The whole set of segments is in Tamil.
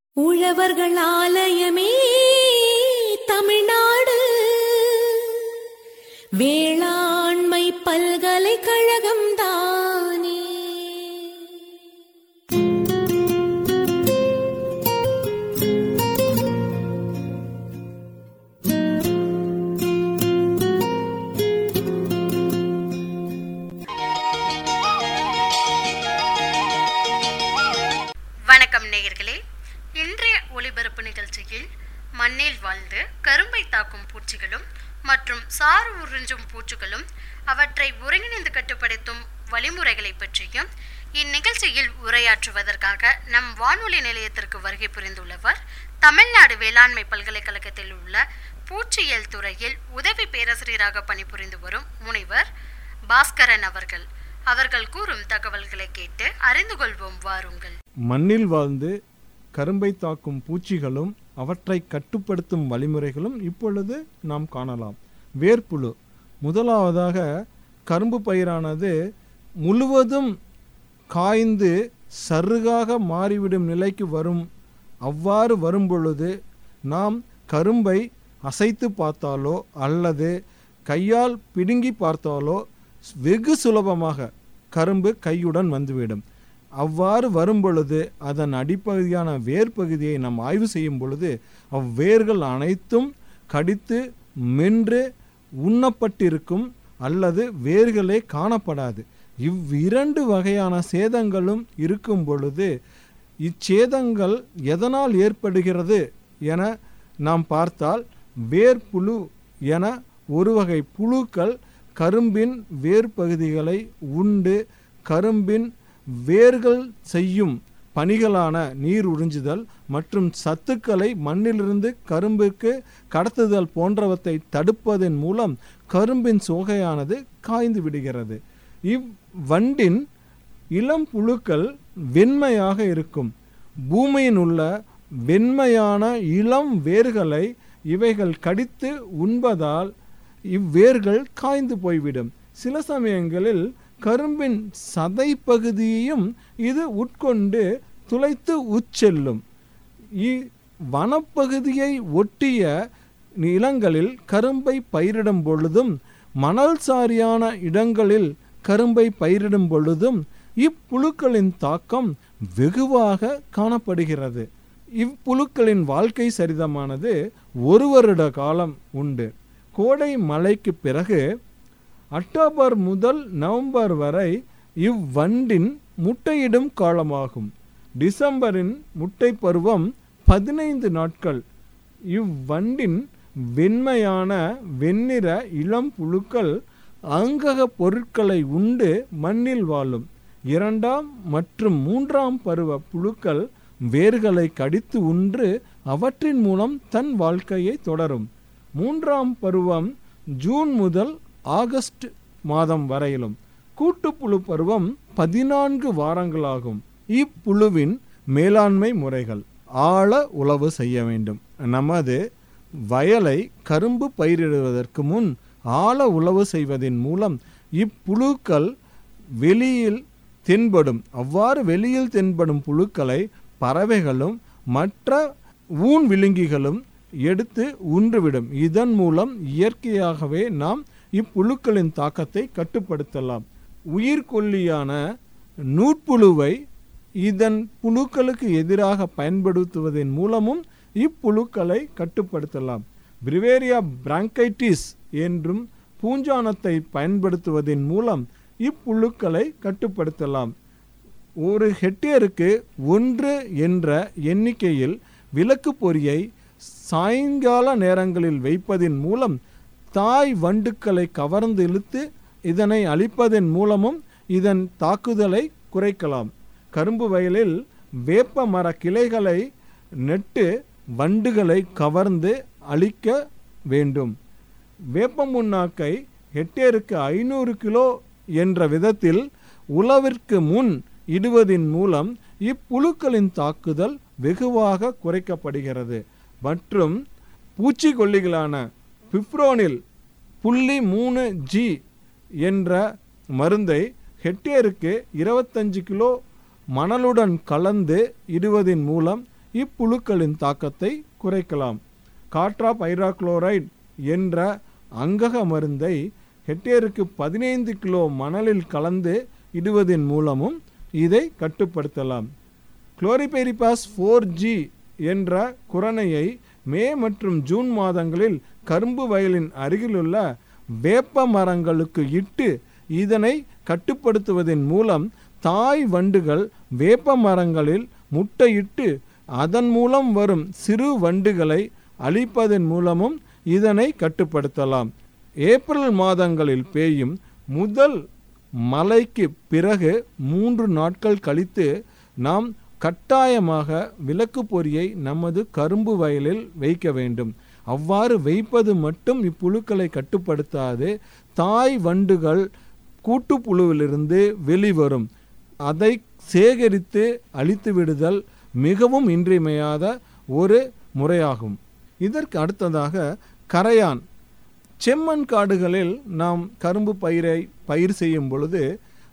உழவர்கள் ஆலயமே தமிழ்நாடு வேளாண்மை பல்கலைக்கழகம் தானே வணக்கம் நேயர்களே இன்றைய ஒளிபரப்பு நிகழ்ச்சியில் மண்ணில் வாழ்ந்து கரும்பை தாக்கும் பூச்சிகளும் மற்றும் சாறு உறிஞ்சும் பூச்சிகளும் அவற்றை ஒருங்கிணைந்து கட்டுப்படுத்தும் வழிமுறைகளை பற்றியும் இந்நிகழ்ச்சியில் உரையாற்றுவதற்காக நம் வானொலி நிலையத்திற்கு வருகை புரிந்துள்ளவர் தமிழ்நாடு வேளாண்மை பல்கலைக்கழகத்தில் உள்ள பூச்சியியல் துறையில் உதவி பேராசிரியராக பணிபுரிந்து வரும் முனைவர் பாஸ்கரன் அவர்கள் அவர்கள் கூறும் தகவல்களை கேட்டு அறிந்து கொள்வோம் வாருங்கள் மண்ணில் வாழ்ந்து கரும்பை தாக்கும் பூச்சிகளும் அவற்றை கட்டுப்படுத்தும் வழிமுறைகளும் இப்பொழுது நாம் காணலாம் வேர்ப்புழு முதலாவதாக கரும்பு பயிரானது முழுவதும் காய்ந்து சருகாக மாறிவிடும் நிலைக்கு வரும் அவ்வாறு வரும் பொழுது நாம் கரும்பை அசைத்து பார்த்தாலோ அல்லது கையால் பிடுங்கி பார்த்தாலோ வெகு சுலபமாக கரும்பு கையுடன் வந்துவிடும் அவ்வாறு வரும் பொழுது அதன் அடிப்பகுதியான வேர் பகுதியை நாம் ஆய்வு செய்யும் பொழுது அவ்வேர்கள் அனைத்தும் கடித்து மென்று உண்ணப்பட்டிருக்கும் அல்லது வேர்களே காணப்படாது இவ்விரண்டு வகையான சேதங்களும் இருக்கும் பொழுது இச்சேதங்கள் எதனால் ஏற்படுகிறது என நாம் பார்த்தால் வேர்ப்புழு என ஒரு வகை புழுக்கள் கரும்பின் வேர் பகுதிகளை உண்டு கரும்பின் வேர்கள் செய்யும் பணிகளான நீர் உறிஞ்சுதல் மற்றும் சத்துக்களை மண்ணிலிருந்து கரும்புக்கு கடத்துதல் போன்றவற்றை தடுப்பதன் மூலம் கரும்பின் சோகையானது காய்ந்து விடுகிறது இவ்வண்டின் இளம் புழுக்கள் வெண்மையாக இருக்கும் பூமியின் உள்ள வெண்மையான இளம் வேர்களை இவைகள் கடித்து உண்பதால் இவ்வேர்கள் காய்ந்து போய்விடும் சில சமயங்களில் கரும்பின் சதை பகுதியையும் இது உட்கொண்டு துளைத்து உட்செல்லும் இ வனப்பகுதியை ஒட்டிய நிலங்களில் கரும்பை பயிரிடும் பொழுதும் மணல் சாரியான இடங்களில் கரும்பை பயிரிடும் பொழுதும் இப்புழுக்களின் தாக்கம் வெகுவாக காணப்படுகிறது இப்புழுக்களின் வாழ்க்கை சரிதமானது ஒரு வருட காலம் உண்டு கோடை மழைக்கு பிறகு அக்டோபர் முதல் நவம்பர் வரை இவ்வண்டின் முட்டையிடும் காலமாகும் டிசம்பரின் முட்டை பருவம் பதினைந்து நாட்கள் இவ்வண்டின் வெண்மையான வெண்ணிற இளம் புழுக்கள் அங்கக பொருட்களை உண்டு மண்ணில் வாழும் இரண்டாம் மற்றும் மூன்றாம் பருவ புழுக்கள் வேர்களை கடித்து உன்று அவற்றின் மூலம் தன் வாழ்க்கையை தொடரும் மூன்றாம் பருவம் ஜூன் முதல் ஆகஸ்ட் மாதம் வரையிலும் கூட்டுப்புழு பருவம் பதினான்கு வாரங்களாகும் இப்புழுவின் மேலாண்மை முறைகள் ஆழ உழவு செய்ய வேண்டும் நமது வயலை கரும்பு பயிரிடுவதற்கு முன் ஆழ உழவு செய்வதன் மூலம் இப்புழுக்கள் வெளியில் தென்படும் அவ்வாறு வெளியில் தென்படும் புழுக்களை பறவைகளும் மற்ற ஊன் விழுங்கிகளும் எடுத்து உன்றுவிடும் இதன் மூலம் இயற்கையாகவே நாம் இப்புழுக்களின் தாக்கத்தை கட்டுப்படுத்தலாம் உயிர்கொல்லியான நூற்புழுவை இதன் புழுக்களுக்கு எதிராக பயன்படுத்துவதன் மூலமும் இப்புழுக்களை கட்டுப்படுத்தலாம் பிரிவேரியா பிராங்கைட்டிஸ் என்றும் பூஞ்சானத்தை பயன்படுத்துவதன் மூலம் இப்புழுக்களை கட்டுப்படுத்தலாம் ஒரு ஹெக்டேருக்கு ஒன்று என்ற எண்ணிக்கையில் விளக்கு பொறியை சாயங்கால நேரங்களில் வைப்பதன் மூலம் தாய் வண்டுக்களை கவர்ந்து இழுத்து இதனை அழிப்பதன் மூலமும் இதன் தாக்குதலை குறைக்கலாம் கரும்பு வயலில் வேப்ப மர கிளைகளை நெட்டு வண்டுகளை கவர்ந்து அழிக்க வேண்டும் வேப்ப முன்னாக்கை ஹெக்டேருக்கு ஐநூறு கிலோ என்ற விதத்தில் உழவிற்கு முன் இடுவதின் மூலம் இப்புழுக்களின் தாக்குதல் வெகுவாக குறைக்கப்படுகிறது மற்றும் பூச்சிக்கொல்லிகளான பிப்ரோனில் புள்ளி மூணு ஜி என்ற மருந்தை ஹெக்டேருக்கு இருபத்தஞ்சு கிலோ மணலுடன் கலந்து இடுவதின் மூலம் இப்புழுக்களின் தாக்கத்தை குறைக்கலாம் காட்ரா பைராக்ளோரைட் என்ற அங்கக மருந்தை ஹெக்டேருக்கு பதினைந்து கிலோ மணலில் கலந்து இடுவதன் மூலமும் இதை கட்டுப்படுத்தலாம் குளோரிபெரிபாஸ் ஃபோர் ஜி என்ற குரணையை மே மற்றும் ஜூன் மாதங்களில் கரும்பு வயலின் அருகிலுள்ள வேப்ப மரங்களுக்கு இட்டு இதனை கட்டுப்படுத்துவதன் மூலம் தாய் வண்டுகள் வேப்ப மரங்களில் முட்டையிட்டு அதன் மூலம் வரும் சிறு வண்டுகளை அழிப்பதன் மூலமும் இதனை கட்டுப்படுத்தலாம் ஏப்ரல் மாதங்களில் பெய்யும் முதல் மழைக்கு பிறகு மூன்று நாட்கள் கழித்து நாம் கட்டாயமாக விளக்கு பொறியை நமது கரும்பு வயலில் வைக்க வேண்டும் அவ்வாறு வைப்பது மட்டும் இப்புழுக்களை கட்டுப்படுத்தாது தாய் வண்டுகள் கூட்டுப்புழுவிலிருந்து வெளிவரும் அதை சேகரித்து அழித்து விடுதல் மிகவும் இன்றியமையாத ஒரு முறையாகும் இதற்கு அடுத்ததாக கரையான் செம்மண் காடுகளில் நாம் கரும்பு பயிரை பயிர் செய்யும் பொழுது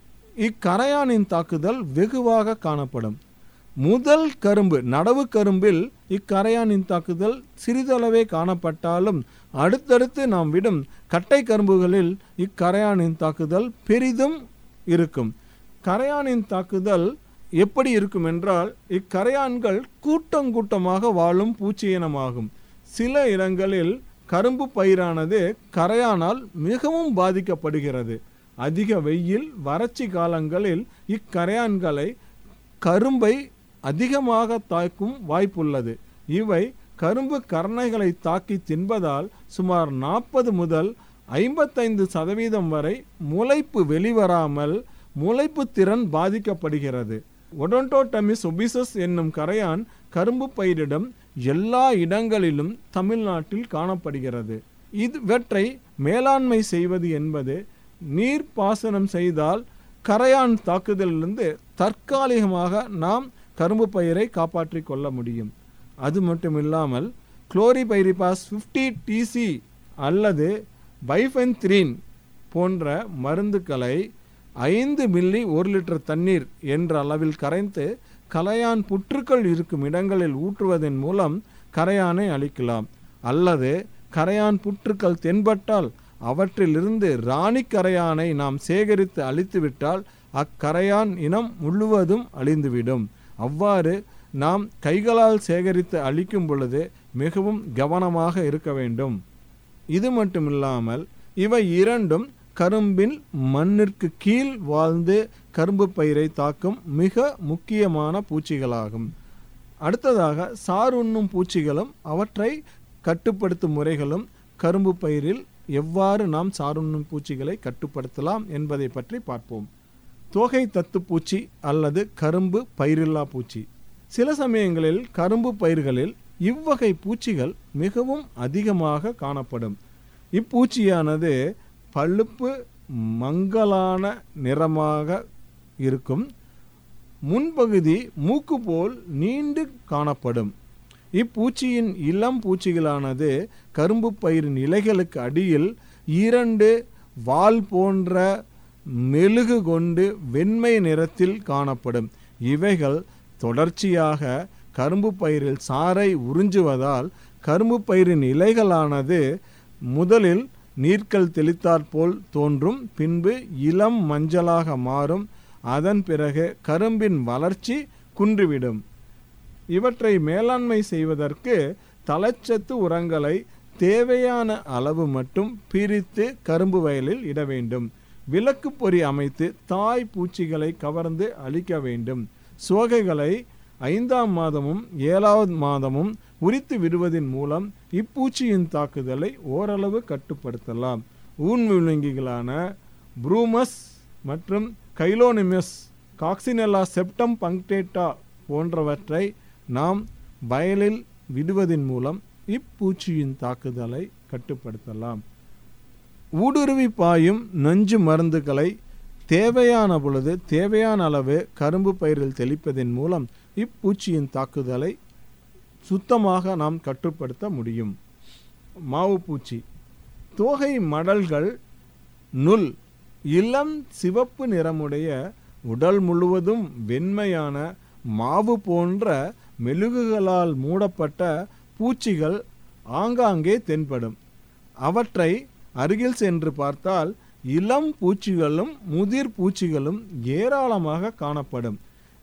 இக்கரையானின் தாக்குதல் வெகுவாக காணப்படும் முதல் கரும்பு நடவு கரும்பில் இக்கரையானின் தாக்குதல் சிறிதளவே காணப்பட்டாலும் அடுத்தடுத்து நாம் விடும் கட்டை கரும்புகளில் இக்கரையானின் தாக்குதல் பெரிதும் இருக்கும் கரையானின் தாக்குதல் எப்படி இருக்கும் என்றால் இக்கரையான்கள் கூட்டம் கூட்டமாக வாழும் பூச்சி இனமாகும் சில இடங்களில் கரும்பு பயிரானது கரையானால் மிகவும் பாதிக்கப்படுகிறது அதிக வெயில் வறட்சி காலங்களில் இக்கரையான்களை கரும்பை அதிகமாக தாக்கும் வாய்ப்புள்ளது இவை கரும்பு கரணைகளை தாக்கி தின்பதால் சுமார் நாற்பது முதல் ஐம்பத்தைந்து சதவீதம் வரை முளைப்பு வெளிவராமல் முளைப்பு திறன் பாதிக்கப்படுகிறது ஒடோன்டோட்டமிஸ் ஒபிசஸ் என்னும் கரையான் கரும்பு பயிரிடம் எல்லா இடங்களிலும் தமிழ்நாட்டில் காணப்படுகிறது இவற்றை மேலாண்மை செய்வது என்பது நீர் பாசனம் செய்தால் கரையான் தாக்குதலிலிருந்து தற்காலிகமாக நாம் கரும்பு பயிரை காப்பாற்றிக் கொள்ள முடியும் அது மட்டும் இல்லாமல் குளோரிபைரிபாஸ் ஃபிஃப்டி டிசி அல்லது பைஃபென்த்ரீன் போன்ற மருந்துக்களை ஐந்து மில்லி ஒரு லிட்டர் தண்ணீர் என்ற அளவில் கரைந்து கரையான் புற்றுக்கள் இருக்கும் இடங்களில் ஊற்றுவதன் மூலம் கரையானை அழிக்கலாம் அல்லது கரையான் புற்றுக்கள் தென்பட்டால் அவற்றிலிருந்து ராணி கரையானை நாம் சேகரித்து அழித்துவிட்டால் அக்கரையான் இனம் முழுவதும் அழிந்துவிடும் அவ்வாறு நாம் கைகளால் சேகரித்து அழிக்கும் பொழுது மிகவும் கவனமாக இருக்க வேண்டும் இது மட்டுமில்லாமல் இவை இரண்டும் கரும்பின் மண்ணிற்கு கீழ் வாழ்ந்து கரும்பு பயிரை தாக்கும் மிக முக்கியமான பூச்சிகளாகும் அடுத்ததாக சார் உண்ணும் பூச்சிகளும் அவற்றை கட்டுப்படுத்தும் முறைகளும் கரும்பு பயிரில் எவ்வாறு நாம் சாருண்ணும் பூச்சிகளை கட்டுப்படுத்தலாம் என்பதை பற்றி பார்ப்போம் தோகை தத்து பூச்சி அல்லது கரும்பு பயிரில்லா பூச்சி சில சமயங்களில் கரும்பு பயிர்களில் இவ்வகை பூச்சிகள் மிகவும் அதிகமாக காணப்படும் இப்பூச்சியானது பழுப்பு மங்கலான நிறமாக இருக்கும் முன்பகுதி மூக்கு போல் நீண்டு காணப்படும் இப்பூச்சியின் இளம் பூச்சிகளானது கரும்பு பயிரின் இலைகளுக்கு அடியில் இரண்டு வால் போன்ற மெழுகு கொண்டு வெண்மை நிறத்தில் காணப்படும் இவைகள் தொடர்ச்சியாக கரும்பு பயிரில் சாறை உறிஞ்சுவதால் கரும்பு பயிரின் இலைகளானது முதலில் நீர்க்கல் தெளித்தாற்போல் தோன்றும் பின்பு இளம் மஞ்சளாக மாறும் அதன் பிறகு கரும்பின் வளர்ச்சி குன்றிவிடும் இவற்றை மேலாண்மை செய்வதற்கு தலச்சத்து உரங்களை தேவையான அளவு மட்டும் பிரித்து கரும்பு வயலில் இட வேண்டும் விளக்கு பொறி அமைத்து தாய் பூச்சிகளை கவர்ந்து அழிக்க வேண்டும் சோகைகளை ஐந்தாம் மாதமும் ஏழாவது மாதமும் உரித்து விடுவதன் மூலம் இப்பூச்சியின் தாக்குதலை ஓரளவு கட்டுப்படுத்தலாம் ஊன் விலங்கிகளான ப்ரூமஸ் மற்றும் கைலோனிமஸ் காக்சினெல்லா செப்டம் பங்க்டேட்டா போன்றவற்றை நாம் வயலில் விடுவதன் மூலம் இப்பூச்சியின் தாக்குதலை கட்டுப்படுத்தலாம் ஊடுருவி பாயும் நஞ்சு மருந்துகளை தேவையான பொழுது தேவையான அளவு கரும்பு பயிரில் தெளிப்பதன் மூலம் இப்பூச்சியின் தாக்குதலை சுத்தமாக நாம் கட்டுப்படுத்த முடியும் மாவு பூச்சி தோகை மடல்கள் நுல் இளம் சிவப்பு நிறமுடைய உடல் முழுவதும் வெண்மையான மாவு போன்ற மெழுகுகளால் மூடப்பட்ட பூச்சிகள் ஆங்காங்கே தென்படும் அவற்றை அருகில் சென்று பார்த்தால் இளம் பூச்சிகளும் முதிர் பூச்சிகளும் ஏராளமாக காணப்படும்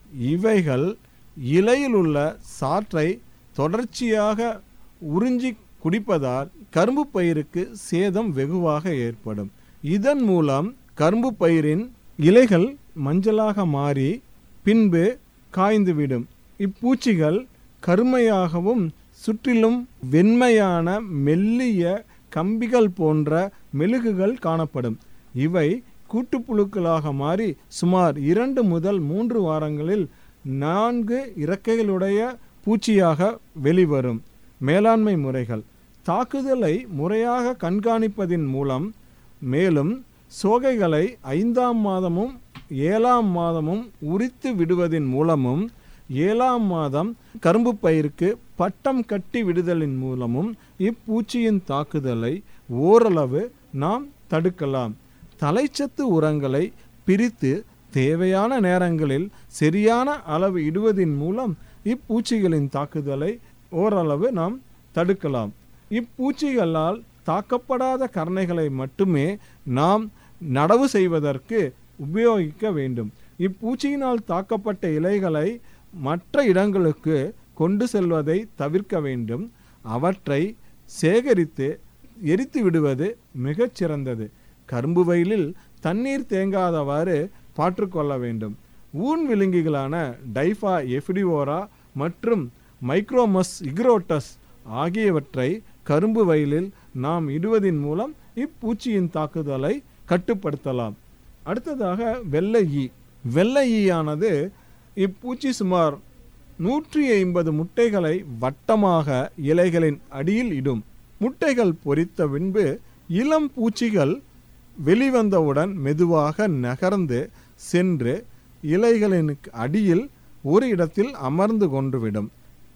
இவைகள் இலையில் உள்ள சாற்றை தொடர்ச்சியாக உறிஞ்சி குடிப்பதால் கரும்பு பயிருக்கு சேதம் வெகுவாக ஏற்படும் இதன் மூலம் கரும்பு பயிரின் இலைகள் மஞ்சளாக மாறி பின்பு காய்ந்துவிடும் இப்பூச்சிகள் கருமையாகவும் சுற்றிலும் வெண்மையான மெல்லிய கம்பிகள் போன்ற மெழுகுகள் காணப்படும் இவை கூட்டுப்புழுக்களாக மாறி சுமார் இரண்டு முதல் மூன்று வாரங்களில் நான்கு இறக்கைகளுடைய பூச்சியாக வெளிவரும் மேலாண்மை முறைகள் தாக்குதலை முறையாக கண்காணிப்பதின் மூலம் மேலும் சோகைகளை ஐந்தாம் மாதமும் ஏழாம் மாதமும் உரித்து விடுவதின் மூலமும் ஏழாம் மாதம் கரும்பு பயிருக்கு பட்டம் கட்டி விடுதலின் மூலமும் இப்பூச்சியின் தாக்குதலை ஓரளவு நாம் தடுக்கலாம் தலைச்சத்து உரங்களை பிரித்து தேவையான நேரங்களில் சரியான அளவு இடுவதின் மூலம் இப்பூச்சிகளின் தாக்குதலை ஓரளவு நாம் தடுக்கலாம் இப்பூச்சிகளால் தாக்கப்படாத கரணைகளை மட்டுமே நாம் நடவு செய்வதற்கு உபயோகிக்க வேண்டும் இப்பூச்சியினால் தாக்கப்பட்ட இலைகளை மற்ற இடங்களுக்கு கொண்டு செல்வதை தவிர்க்க வேண்டும் அவற்றை சேகரித்து எரித்து விடுவது மிகச் சிறந்தது கரும்பு வயலில் தண்ணீர் தேங்காதவாறு பாற்றுக்கொள்ள வேண்டும் ஊன் விலங்கிகளான டைஃபா எஃபிடிவோரா மற்றும் மைக்ரோமஸ் இக்ரோட்டஸ் ஆகியவற்றை கரும்பு வயலில் நாம் இடுவதின் மூலம் இப்பூச்சியின் தாக்குதலை கட்டுப்படுத்தலாம் அடுத்ததாக வெள்ளை ஈ வெள்ளை ஈயானது இப்பூச்சி சுமார் நூற்றி ஐம்பது முட்டைகளை வட்டமாக இலைகளின் அடியில் இடும் முட்டைகள் பொரித்த பின்பு இளம் பூச்சிகள் வெளிவந்தவுடன் மெதுவாக நகர்ந்து சென்று இலைகளின் அடியில் ஒரு இடத்தில் அமர்ந்து கொண்டுவிடும்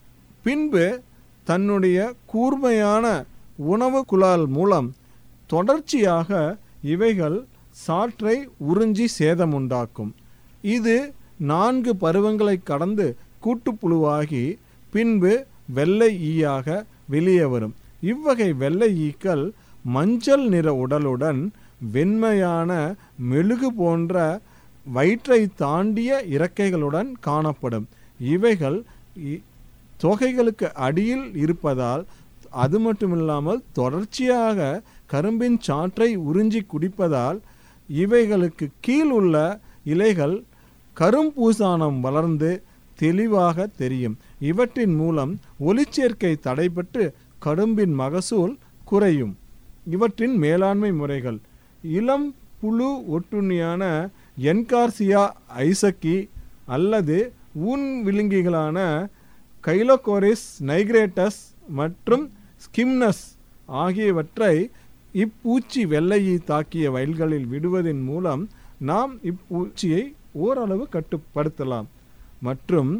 பின்பு தன்னுடைய கூர்மையான உணவு குழால் மூலம் தொடர்ச்சியாக இவைகள் சாற்றை உறிஞ்சி சேதமுண்டாக்கும் இது நான்கு பருவங்களை கடந்து கூட்டுப்புழுவாகி பின்பு வெள்ளை ஈயாக வெளியே வரும் இவ்வகை வெள்ளை ஈக்கள் மஞ்சள் நிற உடலுடன் வெண்மையான மெழுகு போன்ற வயிற்றை தாண்டிய இறக்கைகளுடன் காணப்படும் இவைகள் இ- தொகைகளுக்கு அடியில் இருப்பதால் அது மட்டுமில்லாமல் தொடர்ச்சியாக கரும்பின் சாற்றை உறிஞ்சி குடிப்பதால் இவைகளுக்கு கீழ் உள்ள இலைகள் கரும்பூசானம் வளர்ந்து தெளிவாக தெரியும் இவற்றின் மூலம் ஒளிச்சேர்க்கை தடைபட்டு கரும்பின் மகசூல் குறையும் இவற்றின் மேலாண்மை முறைகள் இளம் புழு ஒட்டுண்ணியான என்கார்சியா ஐசக்கி அல்லது ஊன் விழுங்கிகளான கைலோகோரிஸ் நைக்ரேட்டஸ் மற்றும் ஸ்கிம்னஸ் ஆகியவற்றை இப்பூச்சி வெள்ளையை தாக்கிய வயல்களில் விடுவதன் மூலம் நாம் இப்பூச்சியை ஓரளவு கட்டுப்படுத்தலாம் மற்றும்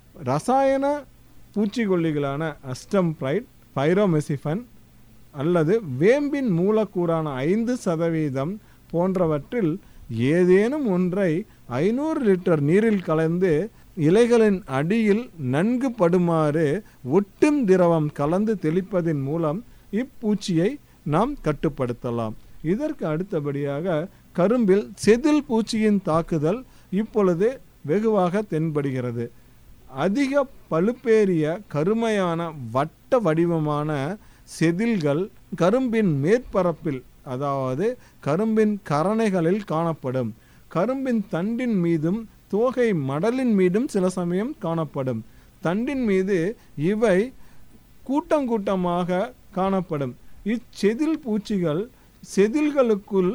ரசாயன பூச்சிக்கொல்லிகளான அஸ்டம்பிரைட் பைரோமெசிஃபன் அல்லது வேம்பின் மூலக்கூறான ஐந்து சதவீதம் போன்றவற்றில் ஏதேனும் ஒன்றை ஐநூறு லிட்டர் நீரில் கலந்து இலைகளின் அடியில் நன்கு படுமாறு ஒட்டும் திரவம் கலந்து தெளிப்பதன் மூலம் இப்பூச்சியை நாம் கட்டுப்படுத்தலாம் இதற்கு அடுத்தபடியாக கரும்பில் செதில் பூச்சியின் தாக்குதல் இப்பொழுது வெகுவாக தென்படுகிறது அதிக பழுப்பேறிய கருமையான வட்ட வடிவமான செதில்கள் கரும்பின் மேற்பரப்பில் அதாவது கரும்பின் கரணைகளில் காணப்படும் கரும்பின் தண்டின் மீதும் தோகை மடலின் மீதும் சில சமயம் காணப்படும் தண்டின் மீது இவை கூட்டம் கூட்டமாக காணப்படும் இச்செதில் பூச்சிகள் செதில்களுக்குள்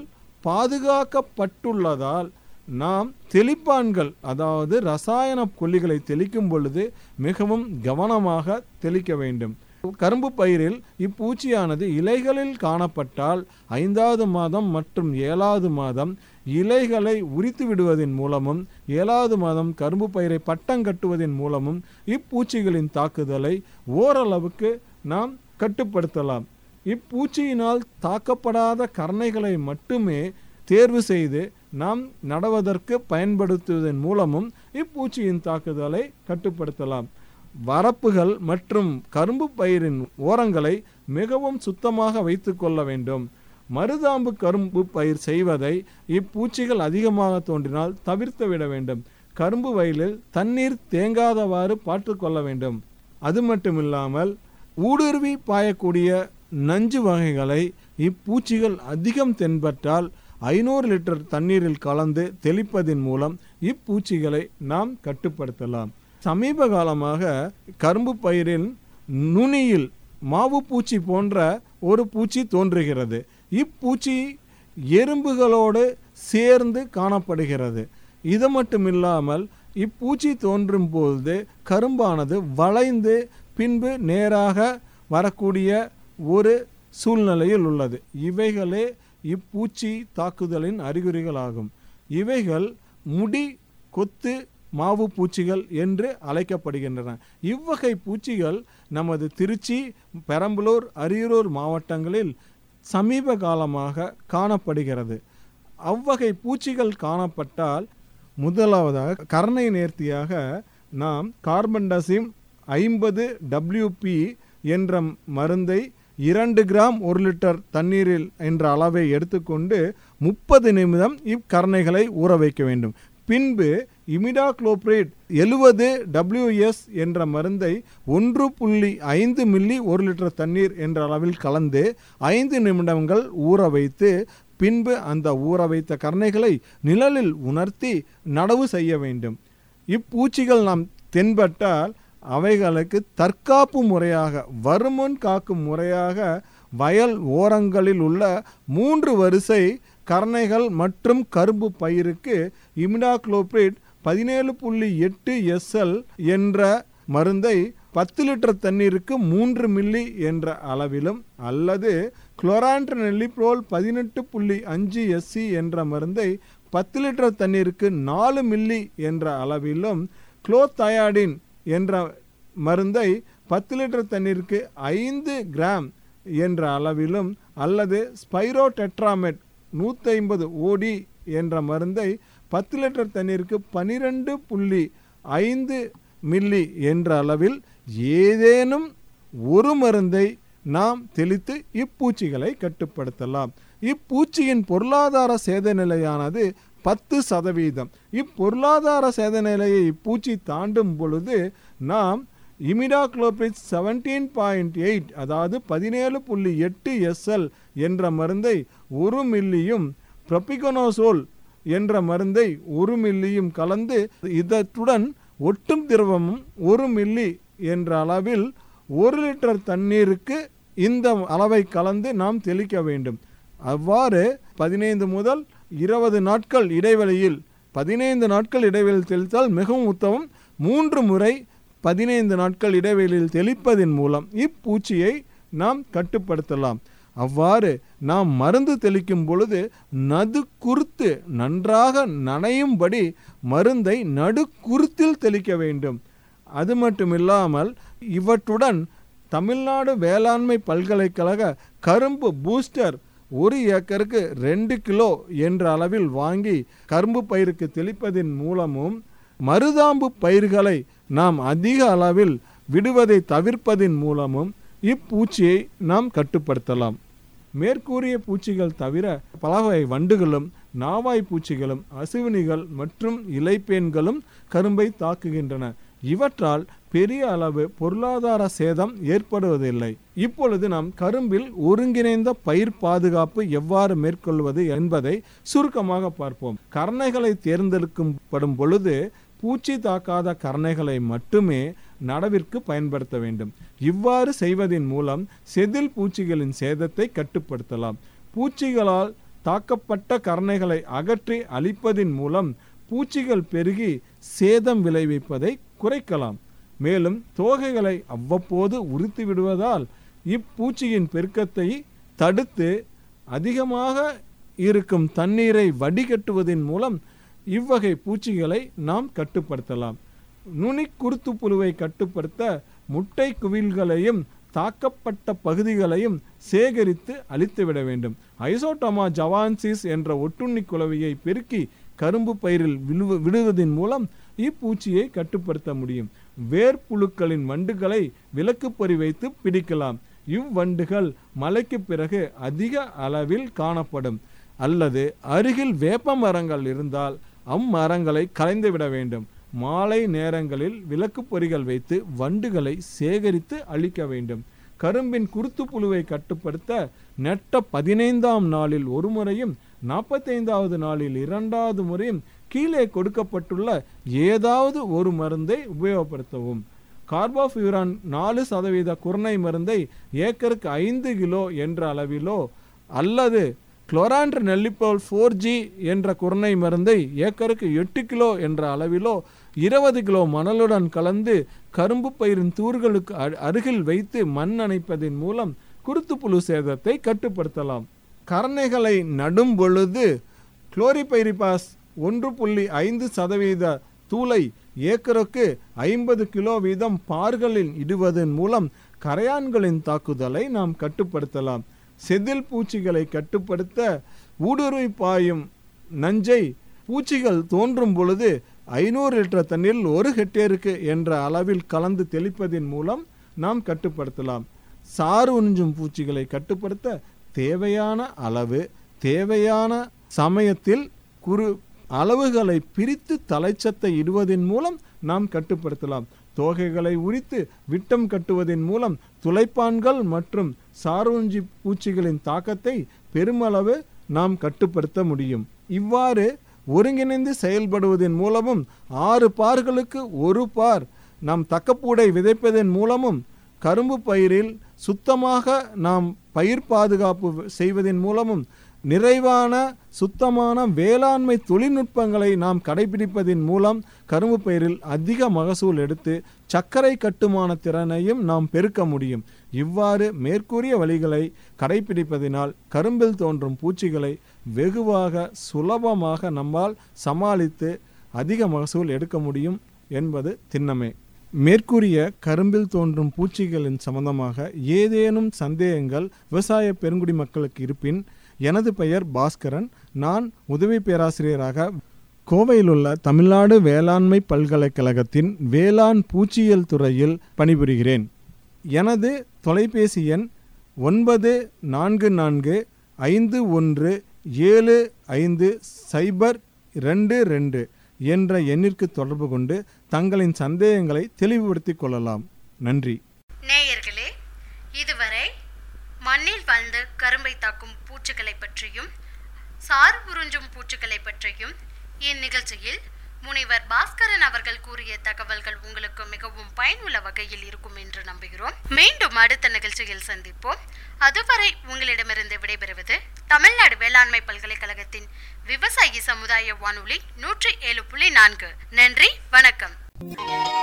பாதுகாக்கப்பட்டுள்ளதால் நாம் தெளிப்பான்கள் அதாவது ரசாயன கொல்லிகளை தெளிக்கும் பொழுது மிகவும் கவனமாக தெளிக்க வேண்டும் கரும்பு பயிரில் இப்பூச்சியானது இலைகளில் காணப்பட்டால் ஐந்தாவது மாதம் மற்றும் ஏழாவது மாதம் இலைகளை உரித்து விடுவதன் மூலமும் ஏழாவது மாதம் கரும்பு பயிரை பட்டம் கட்டுவதன் மூலமும் இப்பூச்சிகளின் தாக்குதலை ஓரளவுக்கு நாம் கட்டுப்படுத்தலாம் இப்பூச்சியினால் தாக்கப்படாத கரணைகளை மட்டுமே தேர்வு செய்து நாம் நடவதற்கு பயன்படுத்துவதன் மூலமும் இப்பூச்சியின் தாக்குதலை கட்டுப்படுத்தலாம் வரப்புகள் மற்றும் கரும்பு பயிரின் ஓரங்களை மிகவும் சுத்தமாக வைத்து கொள்ள வேண்டும் மருதாம்பு கரும்பு பயிர் செய்வதை இப்பூச்சிகள் அதிகமாக தோன்றினால் தவிர்த்து விட வேண்டும் கரும்பு வயலில் தண்ணீர் தேங்காதவாறு பார்த்து கொள்ள வேண்டும் அது மட்டுமில்லாமல் ஊடுருவி பாயக்கூடிய நஞ்சு வகைகளை இப்பூச்சிகள் அதிகம் தென்பட்டால் ஐநூறு லிட்டர் தண்ணீரில் கலந்து தெளிப்பதின் மூலம் இப்பூச்சிகளை நாம் கட்டுப்படுத்தலாம் சமீப காலமாக கரும்பு பயிரின் நுனியில் மாவு பூச்சி போன்ற ஒரு பூச்சி தோன்றுகிறது இப்பூச்சி எறும்புகளோடு சேர்ந்து காணப்படுகிறது இது மட்டுமில்லாமல் இப்பூச்சி தோன்றும் பொழுது கரும்பானது வளைந்து பின்பு நேராக வரக்கூடிய ஒரு சூழ்நிலையில் உள்ளது இவைகளே இப்பூச்சி தாக்குதலின் அறிகுறிகளாகும் இவைகள் முடி கொத்து மாவு பூச்சிகள் என்று அழைக்கப்படுகின்றன இவ்வகை பூச்சிகள் நமது திருச்சி பெரம்பலூர் அரியலூர் மாவட்டங்களில் சமீப காலமாக காணப்படுகிறது அவ்வகை பூச்சிகள் காணப்பட்டால் முதலாவதாக கரணை நேர்த்தியாக நாம் கார்பன்டசிம் ஐம்பது டபிள்யூபி என்ற மருந்தை இரண்டு கிராம் ஒரு லிட்டர் தண்ணீரில் என்ற அளவை எடுத்துக்கொண்டு முப்பது நிமிடம் இக்கரணைகளை ஊற வைக்க வேண்டும் பின்பு இமிடாக்ளோப்ரேட் எழுவது டபிள்யூஎஸ் என்ற மருந்தை ஒன்று புள்ளி ஐந்து மில்லி ஒரு லிட்டர் தண்ணீர் என்ற அளவில் கலந்து ஐந்து நிமிடங்கள் ஊற வைத்து பின்பு அந்த ஊற வைத்த கரணைகளை நிழலில் உணர்த்தி நடவு செய்ய வேண்டும் இப்பூச்சிகள் நாம் தென்பட்டால் அவைகளுக்கு தற்காப்பு முறையாக வருமுன் காக்கும் முறையாக வயல் ஓரங்களில் உள்ள மூன்று வரிசை கரணைகள் மற்றும் கரும்பு பயிருக்கு இமிடாக்ளோப்ரேட் பதினேழு புள்ளி எட்டு எஸ்எல் என்ற மருந்தை பத்து லிட்டர் தண்ணீருக்கு மூன்று மில்லி என்ற அளவிலும் அல்லது குளோரான்ட்ரனெல்லிப்ரோல் பதினெட்டு புள்ளி அஞ்சு எஸ்சி என்ற மருந்தை பத்து லிட்டர் தண்ணீருக்கு நாலு மில்லி என்ற அளவிலும் குளோதயாடின் என்ற மருந்தை பத்து லிட்டர் தண்ணீருக்கு ஐந்து கிராம் என்ற அளவிலும் அல்லது ஸ்பைரோ டெட்ராமெட் நூற்றி ஐம்பது ஓடி என்ற மருந்தை பத்து லிட்டர் தண்ணீருக்கு பனிரெண்டு புள்ளி ஐந்து மில்லி என்ற அளவில் ஏதேனும் ஒரு மருந்தை நாம் தெளித்து இப்பூச்சிகளை கட்டுப்படுத்தலாம் இப்பூச்சியின் பொருளாதார சேத நிலையானது பத்து சதவீதம் இப்பொருளாதார சேத நிலையை இப்பூச்சி தாண்டும் பொழுது நாம் இமிடாக்ளோபிட் செவன்டீன் பாயிண்ட் எயிட் அதாவது பதினேழு புள்ளி எட்டு எஸ்எல் என்ற மருந்தை ஒரு மில்லியும் ப்ரொபிகனோசோல் என்ற மருந்தை ஒரு மில்லியும் கலந்து இதத்துடன் ஒட்டும் திரவமும் ஒரு மில்லி என்ற அளவில் ஒரு லிட்டர் தண்ணீருக்கு இந்த அளவை கலந்து நாம் தெளிக்க வேண்டும் அவ்வாறு பதினைந்து முதல் இருபது நாட்கள் இடைவெளியில் பதினைந்து நாட்கள் இடைவெளியில் தெளித்தால் மிகவும் உத்தமம் மூன்று முறை பதினைந்து நாட்கள் இடைவெளியில் தெளிப்பதன் மூலம் இப்பூச்சியை நாம் கட்டுப்படுத்தலாம் அவ்வாறு நாம் மருந்து தெளிக்கும் பொழுது நடு குறுத்து நன்றாக நனையும்படி மருந்தை நடு குருத்தில் தெளிக்க வேண்டும் அது மட்டுமில்லாமல் இவற்றுடன் தமிழ்நாடு வேளாண்மை பல்கலைக்கழக கரும்பு பூஸ்டர் ஒரு ஏக்கருக்கு ரெண்டு கிலோ என்ற அளவில் வாங்கி கரும்பு பயிருக்கு தெளிப்பதன் மூலமும் மருதாம்பு பயிர்களை நாம் அதிக அளவில் விடுவதை தவிர்ப்பதன் மூலமும் இப்பூச்சியை நாம் கட்டுப்படுத்தலாம் மேற்கூறிய பூச்சிகள் தவிர பலவகை வண்டுகளும் நாவாய் பூச்சிகளும் அசுவினிகள் மற்றும் இலைப்பேன்களும் கரும்பை தாக்குகின்றன இவற்றால் பெரிய அளவு பொருளாதார சேதம் ஏற்படுவதில்லை இப்பொழுது நாம் கரும்பில் ஒருங்கிணைந்த பயிர் பாதுகாப்பு எவ்வாறு மேற்கொள்வது என்பதை சுருக்கமாக பார்ப்போம் கரணைகளை தேர்ந்தெடுக்கப்படும் பொழுது பூச்சி தாக்காத கரணைகளை மட்டுமே நடவிற்கு பயன்படுத்த வேண்டும் இவ்வாறு செய்வதன் மூலம் செதில் பூச்சிகளின் சேதத்தை கட்டுப்படுத்தலாம் பூச்சிகளால் தாக்கப்பட்ட கரணைகளை அகற்றி அழிப்பதின் மூலம் பூச்சிகள் பெருகி சேதம் விளைவிப்பதை குறைக்கலாம் மேலும் தோகைகளை அவ்வப்போது உரித்து விடுவதால் இப்பூச்சியின் பெருக்கத்தை தடுத்து அதிகமாக இருக்கும் தண்ணீரை வடிகட்டுவதன் மூலம் இவ்வகை பூச்சிகளை நாம் கட்டுப்படுத்தலாம் நுனி குருத்து புழுவை கட்டுப்படுத்த முட்டை குவில்களையும் தாக்கப்பட்ட பகுதிகளையும் சேகரித்து அழித்துவிட வேண்டும் ஐசோட்டோமா ஜவான்சிஸ் என்ற ஒட்டுண்ணி குளவியை பெருக்கி கரும்பு பயிரில் விழுவ விடுவதன் மூலம் இப்பூச்சியை கட்டுப்படுத்த முடியும் வேர்ப்புழுக்களின் வண்டுகளை விலக்குப்பொறி வைத்து பிடிக்கலாம் இவ்வண்டுகள் மழைக்கு பிறகு அதிக அளவில் காணப்படும் அல்லது அருகில் வேப்ப மரங்கள் இருந்தால் அம்மரங்களை கலைந்துவிட வேண்டும் மாலை நேரங்களில் விளக்கு பொறிகள் வைத்து வண்டுகளை சேகரித்து அழிக்க வேண்டும் கரும்பின் குருத்து புழுவை கட்டுப்படுத்த நெட்ட பதினைந்தாம் நாளில் ஒரு முறையும் நாற்பத்தைந்தாவது நாளில் இரண்டாவது முறையும் கீழே கொடுக்கப்பட்டுள்ள ஏதாவது ஒரு மருந்தை உபயோகப்படுத்தவும் கார்போஃபியூரான் நாலு சதவீத குருணை மருந்தை ஏக்கருக்கு ஐந்து கிலோ என்ற அளவிலோ அல்லது குளோரான்ட்ரு நெல்லிப்போல் ஃபோர் ஜி என்ற குருணை மருந்தை ஏக்கருக்கு எட்டு கிலோ என்ற அளவிலோ இருபது கிலோ மணலுடன் கலந்து கரும்பு பயிரின் தூர்களுக்கு அ- அருகில் வைத்து மண் அணைப்பதன் மூலம் குருத்துப்புழு சேதத்தை கட்டுப்படுத்தலாம் கரணைகளை நடும் பொழுது குளோரிபைரிபாஸ் ஒன்று புள்ளி ஐந்து சதவீத தூளை ஏக்கருக்கு ஐம்பது கிலோ வீதம் பார்களில் இடுவதன் மூலம் கரையான்களின் தாக்குதலை நாம் கட்டுப்படுத்தலாம் செதில் பூச்சிகளை கட்டுப்படுத்த ஊடுருவி பாயும் நஞ்சை பூச்சிகள் தோன்றும் பொழுது ஐநூறு லிட்டர் தண்ணீரில் ஒரு ஹெக்டேருக்கு என்ற அளவில் கலந்து தெளிப்பதன் மூலம் நாம் கட்டுப்படுத்தலாம் சாறு உறிஞ்சும் பூச்சிகளை கட்டுப்படுத்த தேவையான அளவு தேவையான சமயத்தில் குறு அளவுகளை பிரித்து தலைச்சத்தை இடுவதன் மூலம் நாம் கட்டுப்படுத்தலாம் தோகைகளை உரித்து விட்டம் கட்டுவதன் மூலம் துளைப்பான்கள் மற்றும் சாரூஞ்சி பூச்சிகளின் தாக்கத்தை பெருமளவு நாம் கட்டுப்படுத்த முடியும் இவ்வாறு ஒருங்கிணைந்து செயல்படுவதன் மூலமும் ஆறு பார்களுக்கு ஒரு பார் நாம் தக்கப்பூடை விதைப்பதன் மூலமும் கரும்பு பயிரில் சுத்தமாக நாம் பயிர் பாதுகாப்பு செய்வதன் மூலமும் நிறைவான சுத்தமான வேளாண்மை தொழில்நுட்பங்களை நாம் கடைபிடிப்பதன் மூலம் கரும்பு பயிரில் அதிக மகசூல் எடுத்து சர்க்கரை கட்டுமான திறனையும் நாம் பெருக்க முடியும் இவ்வாறு மேற்கூறிய வழிகளை கடைபிடிப்பதினால் கரும்பில் தோன்றும் பூச்சிகளை வெகுவாக சுலபமாக நம்மால் சமாளித்து அதிக மகசூல் எடுக்க முடியும் என்பது திண்ணமே மேற்கூறிய கரும்பில் தோன்றும் பூச்சிகளின் சம்பந்தமாக ஏதேனும் சந்தேகங்கள் விவசாய பெருங்குடி மக்களுக்கு இருப்பின் எனது பெயர் பாஸ்கரன் நான் உதவி பேராசிரியராக கோவையில் உள்ள தமிழ்நாடு வேளாண்மை பல்கலைக்கழகத்தின் வேளாண் பூச்சியியல் துறையில் பணிபுரிகிறேன் எனது தொலைபேசி எண் ஒன்பது நான்கு நான்கு ஐந்து ஒன்று ஏழு ஐந்து சைபர் ரெண்டு ரெண்டு என்ற எண்ணிற்கு தொடர்பு கொண்டு தங்களின் சந்தேகங்களை தெளிவுபடுத்திக் கொள்ளலாம் நன்றி நேயர்களே இதுவரை மண்ணில் வாழ்ந்து கரும்பை தாக்கும் பூச்சிகளை பற்றியும் சாறு உறிஞ்சும் பூச்சிகளை பற்றியும் இந்நிகழ்ச்சியில் முனைவர் பாஸ்கரன் அவர்கள் கூறிய தகவல்கள் உங்களுக்கு மிகவும் பயனுள்ள வகையில் இருக்கும் என்று நம்புகிறோம் மீண்டும் அடுத்த நிகழ்ச்சியில் சந்திப்போம் அதுவரை உங்களிடமிருந்து விடைபெறுவது தமிழ்நாடு வேளாண்மை பல்கலைக்கழகத்தின் விவசாயி சமுதாய வானொலி நூற்றி ஏழு புள்ளி நான்கு நன்றி வணக்கம்